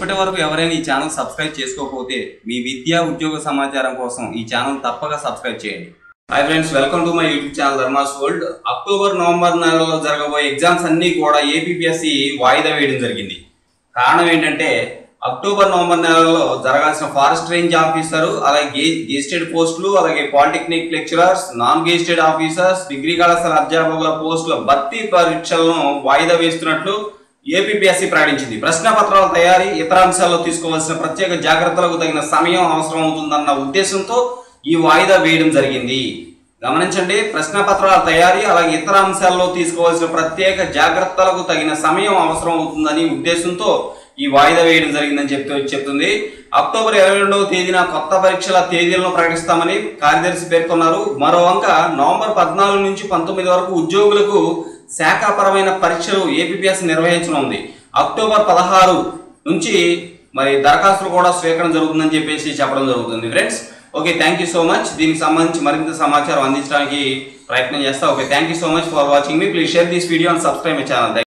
ఇప్పటి వరకు ఎవరైనా ఈ ఛానల్ సబ్స్క్రైబ్ చేసుకోకపోతే మీ విద్యా ఉద్యోగ సమాచారం కోసం ఈ ఛానల్ తప్పక సబ్స్క్రైబ్ చేయండి hi friends welcome to my YouTube channel Dharma's world October November నెలలో జరగబోయే ఎగ్జామ్స్ అన్ని కూడా ఏపీఎస్సి వాయిదా వేయడం జరిగింది కారణం ఏంటంటే అక్టోబర్ నవంబర్ నెలలో జరగాల్సిన ఫారెస్ట్ రేంజ్ ఆఫీసర్ అలాగే గెజిటెడ్ పోస్టులు అలాగే polytechnic lecturers non gazetted officers degree కళాశాల అధ్యాపకుల పోస్టుల భర్తీ పరీక్షలను వాయిదా వేస్తున్నట్లు ఏపీఎస్సి ప్రకటించింది ప్రశ్న పత్రాల తయారీ ఇతర అంశాల్లో తీసుకోవాల్సిన ప్రత్యేక జాగ్రత్తలకు తగిన సమయం అవసరం అవుతుందన్న ఉద్దేశంతో ఈ వాయిదా వేయడం జరిగింది గమనించండి ప్రశ్న పత్రాల తయారీ అలాగే ఇతర అంశాల్లో తీసుకోవాల్సిన ప్రత్యేక జాగ్రత్తలకు తగిన సమయం అవసరం అవుతుందని ఉద్దేశంతో ఈ వాయిదా వేయడం జరిగిందని చెప్తూ చెప్తుంది అక్టోబర్ ఇరవై రెండవ తేదీన కొత్త పరీక్షల తేదీలను ప్రకటిస్తామని కార్యదర్శి పేర్కొన్నారు మరో వంక నవంబర్ పద్నాలుగు నుంచి పంతొమ్మిది వరకు ఉద్యోగులకు శాఖాపరమైన పరీక్షలు ఏపీఎస్ నిర్వహించనుంది అక్టోబర్ పదహారు నుంచి మరి దరఖాస్తులు కూడా స్వీకరణ జరుగుతుందని చెప్పేసి చెప్పడం జరుగుతుంది friends okay thank you so much దీనికి సంబంధించి మరింత సమాచారం అందించడానికి ప్రయత్నం చేస్తా okay thank you so much for watching మీ please share this video and subscribe my channel